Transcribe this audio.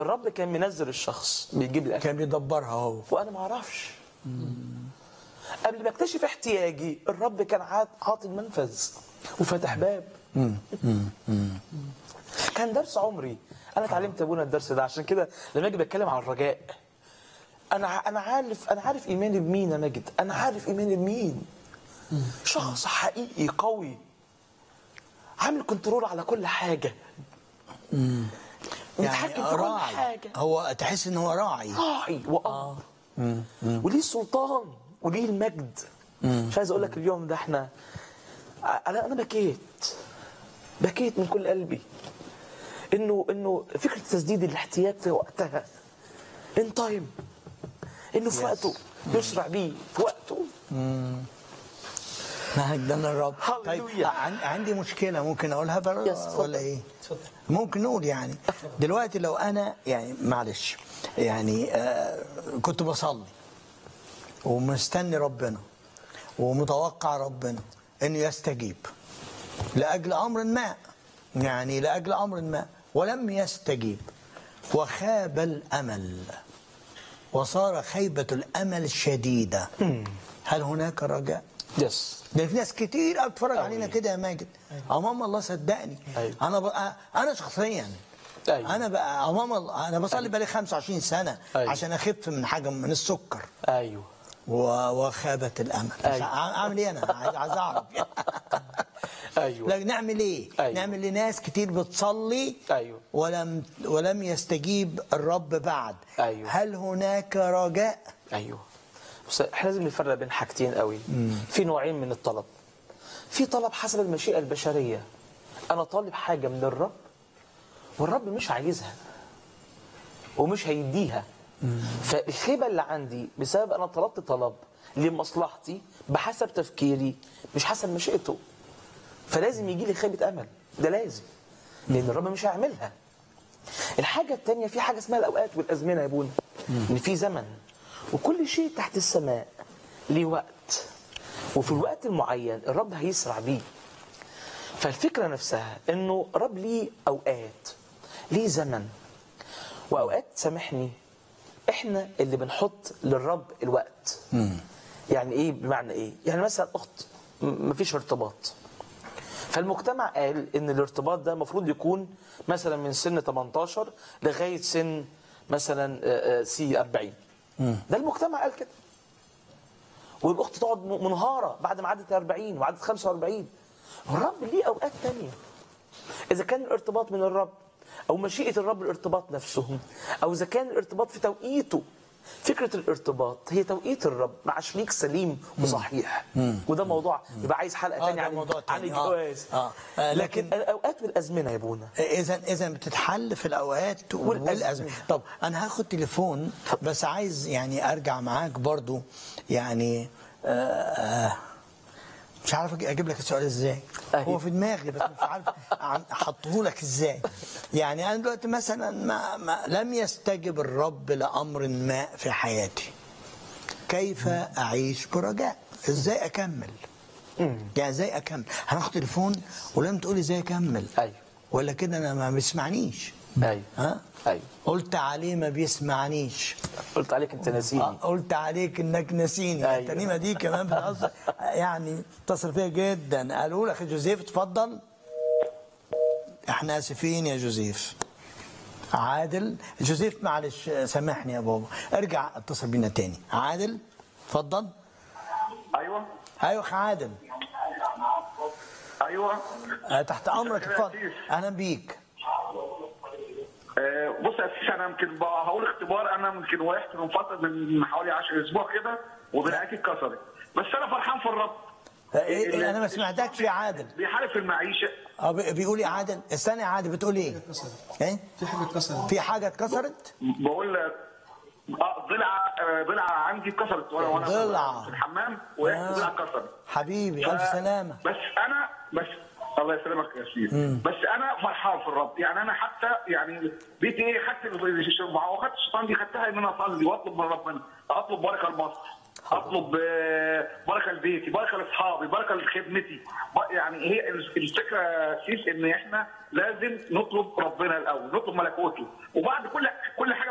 الرب كان منزل الشخص بيجيب لي اكل كان بيدبرها هو وانا ما اعرفش قبل ما اكتشف احتياجي الرب كان عاد- عاطي المنفذ وفتح باب كان درس عمري انا اتعلمت ابونا الدرس ده عشان كده لما اجي بتكلم عن الرجاء انا ع- انا عارف انا عارف ايماني بمين يا ماجد انا عارف ايماني بمين شخص حقيقي قوي عامل كنترول على كل حاجه متحكم في كل راعي حاجه هو تحس ان هو راعي راعي واب وليه السلطان وليه المجد مش عايز اقول لك اليوم ده احنا انا انا بكيت بكيت من كل قلبي انه انه فكره تسديد الاحتياج في وقتها ان تايم انه في وقته يسرع بيه في وقته مجدنا الرب طيب هللويا. عن- عندي مشكله ممكن اقولها بر... يس، اتفضل. ولا ايه ممكن نقول يعني دلوقتي لو انا يعني معلش يعني آه كنت بصلي ومستني ربنا ومتوقع ربنا انه يستجيب لاجل امر ما يعني لاجل امر ما ولم يستجيب وخاب الامل وصار خيبه الامل شديده هل هناك رجاء؟ يس ده في ناس كتير قوي بتتفرج أوي. علينا كده يا ماجد امام الله صدقني أيوة. انا بقى انا شخصيا أيوة. انا بقى امام الله انا بصلي بقالي 25 سنه أيوة. عشان اخف من حاجه من السكر ايوه و- وخابت الامل مش أيوة. ع- اعمل ايه انا عايز عايز اعرف ايوه لا نعمل ايه أيوة. نعمل لناس كتير بتصلي ايوه ولم ولم يستجيب الرب بعد أيوة. هل هناك رجاء ايوه بس احنا لازم نفرق بين حاجتين قوي في نوعين من الطلب في طلب حسب المشيئه البشريه انا طالب حاجه من الرب والرب مش عايزها ومش هيديها فالخيبه اللي عندي بسبب انا طلبت طلب لمصلحتي بحسب تفكيري مش حسب مشيئته فلازم يجي لي خيبه امل ده لازم لان الرب مش هيعملها الحاجة التانية في حاجة اسمها الأوقات والأزمنة يا بونا إن في زمن وكل شيء تحت السماء ليه وقت وفي الوقت المعين الرب هيسرع بيه فالفكرة نفسها إنه الرب ليه أوقات ليه زمن وأوقات سامحني إحنا اللي بنحط للرب الوقت يعني إيه بمعنى إيه؟ يعني مثلا أخت م- مفيش ارتباط فالمجتمع قال ان الارتباط ده المفروض يكون مثلا من سن 18 لغايه سن مثلا آه، آه، سي 40 ده المجتمع قال كده والأخت تقعد م- منهارة بعد ما عدت 40 وعدت 45 الرب ليه أوقات تانية إذا كان الارتباط من الرب أو مشيئة الرب الارتباط نفسه أو إذا كان الارتباط في توقيته فكرة الارتباط هي توقيت الرب مع شريك سليم وصحيح وده موضوع يبقى عايز حلقة آه، تانية ده عن موضوع عن تاني. آه. الجواز آه. آه، لكن لكن- الأوقات والأزمنة يا بونا اذا اذا بتتحل في الاوقات والأزمنة. والازمه طب انا هاخد تليفون بس عايز يعني ارجع معاك برضو يعني آه آه مش عارف أجي- اجيب لك السؤال ازاي أيوة. هو في دماغي بس مش عارف عن- احطه لك ازاي يعني انا دلوقتي مثلا ما, ما لم يستجب الرب لامر ما في حياتي كيف اعيش برجاء ازاي اكمل يعني ازاي اكمل هناخد تليفون ولم تقولي ازاي اكمل أيوه ولا كده انا ما بيسمعنيش أيوه ها أيوه قلت عليه ما بيسمعنيش قلت عليك أنت ناسيني آه، قلت عليك انك نسيني أيوة. الترنيمه دي كمان بتأثر يعني اتصل فيها جدا قالوا لك يا جوزيف اتفضل احنا اسفين يا جوزيف عادل جوزيف معلش سامحني يا بابا ارجع اتصل بينا تاني عادل اتفضل ايوه ايوه أخ عادل ايوه آه، تحت امرك مساء الخير يا اتفضل سيس. اهلا بيك آه، بص يا سيس انا يمكن بقى هقول اختبار انا يمكن وقعت من فتره من حوالي 10 اسبوع كده ودراعتي اتكسرت بس انا فرحان في الرب آه، إيه إيه، انا ما سمعتكش يا عادل بيحارب في المعيشه اه بي- بيقول يا عادل استنى يا عادل بتقول ايه؟ ايه؟ في حاجه اتكسرت في حاجه اتكسرت؟ بقول لك اه ضلع آه، ضلع عندي اتكسرت وانا وانا ضلع. في الحمام وقعت آه. ضلع اتكسرت حبيبي ف- الف سلامه بس انا بس الله يسلمك يا سيدي بس انا فرحان في الرب يعني انا حتى يعني بيت ايه خدت الشربعه وخدت الشيطان دي خدتها ان انا اصلي واطلب من ربنا اطلب بركه لمصر اطلب آه، بركه لبيتي بركه لاصحابي بركه لخدمتي ب- يعني هي الفكره سيس ان احنا لازم نطلب ربنا الاول نطلب ملكوته وبعد كل